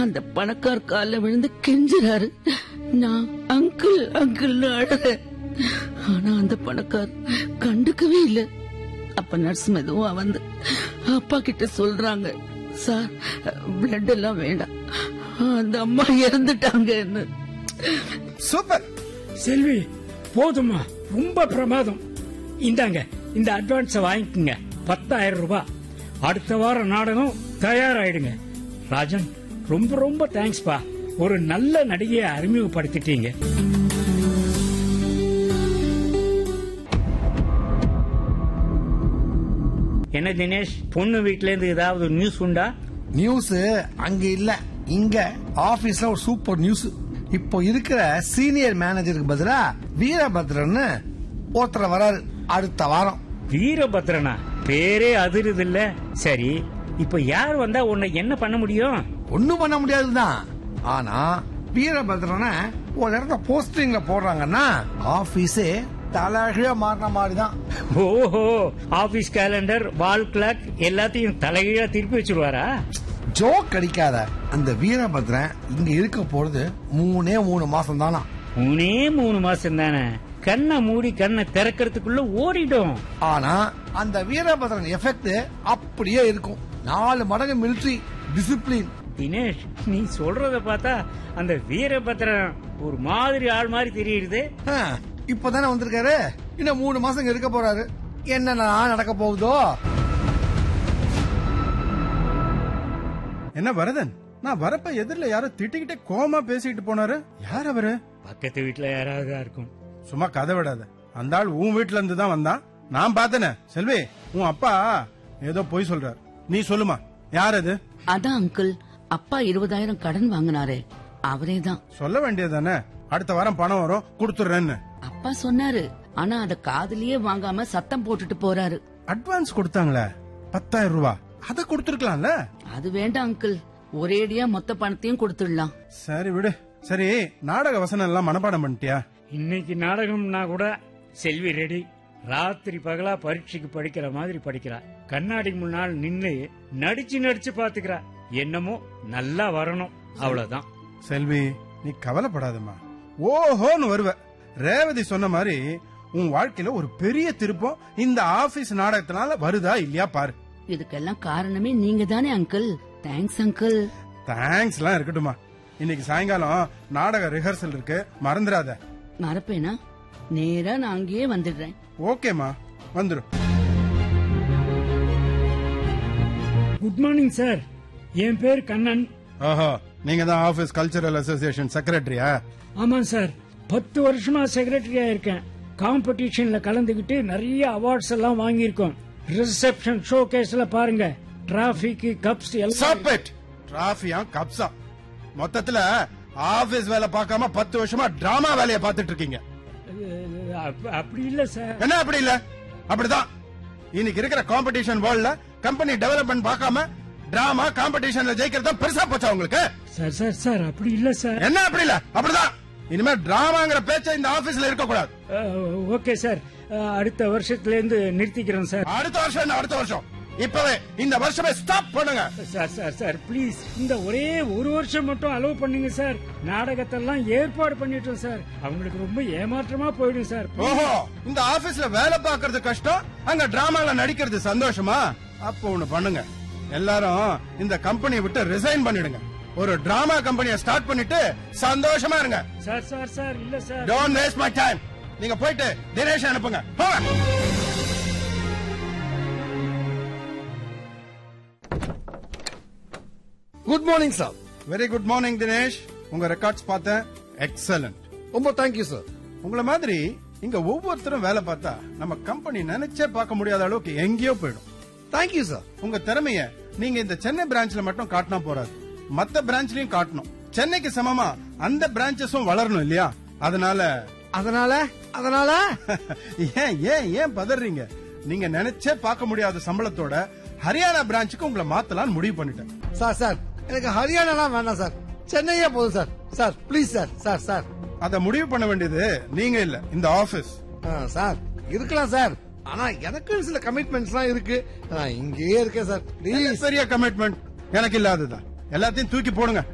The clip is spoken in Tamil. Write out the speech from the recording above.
அந்த பணக்கார் கால்ல விழுந்து கெஞ்சுறாரு நான் அங்கிள் அங்கிள்னு அழுறேன் ஆனா அந்த பணக்கார் கண்டுக்கவே இல்ல அப்ப நர்ஸ் மெதுவா வந்து அப்பா கிட்ட சொல்றாங்க சார் பிளட் எல்லாம் வேண்டாம் அந்த அம்மா இறந்துட்டாங்கன்னு சூப்பர் செல்வி போதுமா ரொம்ப பிரமாதம் இந்தாங்க இந்த அட்வான்ஸ வாங்கிக்கங்க பத்தாயிரம் ரூபாய் அடுத்த வாரம் நாடகம் தயாராயிடுங்க ராஜன் ரொம்ப ரொம்ப தேங்க்ஸ்பா ஒரு நல்ல நடிகையை அறிமுகப்படுத்திட்டீங்க என்ன தினேஷ் பொண்ணு வீட்ல இருந்து ஏதாவது நியூஸ் உண்டா நியூஸ் அங்க இல்ல இங்க ஆபீஸ்ல ஒரு சூப்பர் நியூஸ் இப்போ இருக்கிற சீனியர் மேனேஜருக்கு பதிலா வீரபத்ரன் ஒருத்தர் வராரு அடுத்த வாரம் வீரபத்ரனா பேரே அதிருது இல்ல சரி இப்ப யார் வந்தா உன்னை என்ன பண்ண முடியும் ஒண்ணும் பண்ண முடியாதுதான் ஆனா வீரபத்ரனை ஒரு இடத்துல போஸ்டிங்ல போடுறாங்கன்னா ஆபீஸே தலைகீழ மாறின மாதிரி தான் ஓஹோ ஆபீஸ் கேலண்டர் வால் கிளாக் எல்லாத்தையும் தலைகீழா திருப்பி வச்சிருவாரா ஜோக் அடிக்காத அந்த வீரபத்ரன் இங்க இருக்க போறது மூணே மூணு மாசம் தானா மூணே மூணு மாசம் தானே கண்ணை மூடி கண்ணை திறக்கிறதுக்குள்ள ஓடிடும் ஆனா அந்த வீரபத்ரன் எஃபெக்ட் அப்படியே இருக்கும் நாலு மடங்கு மிலிட்டரி டிசிப்ளின் தினேஷ் நீ சொல்றத பார்த்தா அந்த வீரபத்ரன் ஒரு மாதிரி ஆள் மாதிரி தெரியுது இப்பதானே வந்திருக்காரு இன்னும் மூணு மாசம் இங்க இருக்க போறாரு என்னென்ன நடக்க போகுதோ என்ன வரதன் நான் வரப்ப எதிரில யாரோ திட்டிக்கிட்டே கோமா பேசிக்கிட்டு போனாரு யார் அவரு பக்கத்து வீட்டுல யாராவது தான் இருக்கும் சும்மா கதை விடாத அந்த ஆள் உன் வீட்ல இருந்து தான் வந்தான் நான் பார்த்தனே செல்வி உன் அப்பா ஏதோ பொய் சொல்றாரு நீ சொல்லுமா யார் அது அதான் அங்கிள் அப்பா இருபதாயிரம் கடன் வாங்கினாரே அவரே தான் சொல்ல வேண்டியதானே அடுத்த வாரம் பணம் வரும் கொடுத்துடுறேன்னு அப்பா சொன்னாரு ஆனா அத காதுலயே வாங்காம சத்தம் போட்டுட்டு போறாரு அட்வான்ஸ் கொடுத்தாங்களே பத்தாயிரம் ரூபாய் அதை கொடுத்துருக்கலாம்ல அது வேண்டாம் அங்கிள் ஒரேடியா மொத்த பணத்தையும் கொடுத்துடலாம் சரி விடு சரி நாடக வசனம் எல்லாம் மனப்பாடம் பண்ணிட்டியா இன்னைக்கு நாடகம்னா கூட செல்வி ரெடி ராத்திரி பகலா பரீட்சைக்கு படிக்கிற மாதிரி படிக்கிறா கண்ணாடி முன்னால் நின்னு நடிச்சு நடிச்சு பாத்துக்கிறா என்னமோ நல்லா வரணும் அவ்வளவுதான் செல்வி நீ கவலைப்படாதம்மா ஓஹோன்னு வருவ ரேவதி சொன்ன மாதிரி உன் வாழ்க்கையில ஒரு பெரிய திருப்பம் இந்த ஆபீஸ் நாடகத்தினால வருதா இல்லையா பாரு இதுக்கெல்லாம் காரணமே நீங்க தானே அங்கிள் தேங்க்ஸ் அங்கிள் தேங்க்ஸ் எல்லாம் இருக்கட்டுமா இன்னைக்கு சாயங்காலம் நாடக ரிஹர்சல் இருக்கு மறந்துடாத மறப்பேனா நேரா நான் அங்கேயே வந்துடுறேன் ஓகேமா வந்துரும் குட் மார்னிங் சார் என் பேர் கண்ணன் ஓஹோ நீங்க தான் ஆபீஸ் கல்ச்சரல் அசோசியேஷன் செக்ரட்டரியா ஆமா சார் பத்து வருஷமா செக்ரட்டரியா இருக்கேன் காம்படிஷன்ல கலந்துகிட்டு நிறைய அவார்ட்ஸ் எல்லாம் வாங்கியிருக்கோம் ரிசப்ஷன் ஷோ கேஸ்ல பாருங்க டிராபிக் கப்ஸ் எல்லாம் ஸ்டாப் இட் டிராஃபியா கப்ஸா மொத்தத்துல ஆபீஸ் வேலை பார்க்காம பத்து வருஷமா டிராமா வேலையை பார்த்துட்டு இருக்கீங்க அஹ், அப்ப- அப்படி இல்ல சார் என்ன அப்படி இல்ல அப்படிதான் இன்னைக்கு இருக்கிற காம்படிஷன் வேர்ல்ட்ல கம்பெனி டெவலப்மெண்ட் பார்க்காம டிராமா காம்படிஷன்ல ஜெயிக்கிறது பெருசா போச்சா உங்களுக்கு சார் சார் சார் அப்படி இல்ல சார் என்ன அப்படி இல்ல அப்படிதான் இனிமே டிராமாங்கிற பேச்ச இந்த ஆபீஸ்ல இருக்க கூடாது அஹ், ஓகே சார் அஹ், அடுத்த வருஷத்துல இருந்து நிறுத்திக்கிறேன் சார் அடுத்த வருஷம் என்ன அடுத்த வருஷம் இப்பவே இந்த வருஷமே ஸ்டாப் பண்ணுங்க சார் சார் சார் ப்ளீஸ் இந்த ஒரே ஒரு வருஷம் மட்டும் அலோவ் பண்ணுங்க சார் நாடகத்தெல்லாம் ஏற்பாடு பண்ணிட்டோம் சார் அவங்களுக்கு ரொம்ப ஏமாற்றமா போயிடும் சார் ஓஹோ இந்த ஆபீஸ்ல வேலை பார்க்கறது கஷ்டம் அங்க டிராமால நடிக்கிறது சந்தோஷமா அப்போ ஒண்ணு பண்ணுங்க எல்லாரும் இந்த கம்பெனியை விட்டு ரிசைன் பண்ணிடுங்க ஒரு டிராமா கம்பெனியை ஸ்டார்ட் பண்ணிட்டு சந்தோஷமா இருங்க சார் சார் சார் இல்ல sir don't waste my time நீங்க போயிட்டு தினேஷ் அனுப்புங்க போங்க good morning sir very good morning Dinesh உங்க ரெக்கார்ட்ஸ் பார்த்தேன் எக்ஸலண்ட் ரொம்ப தேங்க்யூ சார் உங்களை மாதிரி இங்க ஒவ்வொருத்தரும் வேலை பார்த்தா நம்ம கம்பெனி நினைச்சே பார்க்க முடியாத அளவுக்கு எங்கேயோ போயிடும் தேங்க்யூ சார் உங்க திறமைய நீங்க இந்த சென்னை பிரான்ச்ல மட்டும் காட்டினா போறாது மத்த பிரான்ச்லயும் காட்டணும் சென்னைக்கு சமமா அந்த பிரான்ச்சஸும் வளரணும் இல்லையா அதனால அதனால அதனால ஏன் ஏன் ஏன் பதறீங்க நீங்க நினைச்சே பார்க்க முடியாத சம்பளத்தோட ஹரியானா பிரான்ச்சுக்கு உங்களை மாத்தலாம்னு முடிவு பண்ணிட்டேன் சார் சார் எனக்கு ஹரியானாலாம் வேண்டாம் சார் சென்னையே போதும் sir sir please sir sir sir அத முடிவு பண்ண வேண்டியது நீங்க இல்ல இந்த ஆபீஸ் ஆ, சார் இருக்கலாம் சார் ஆனா எனக்கு சில கமிட்மெண்ட்ஸ்லாம் இருக்கு நான் இங்கேயே இருக்கேன் சார் ப்ளீஸ் பெரிய கமிட்மெண்ட் எனக்கு இல்லாததா எல்லாத்தையும் தூக்கி போடுங்க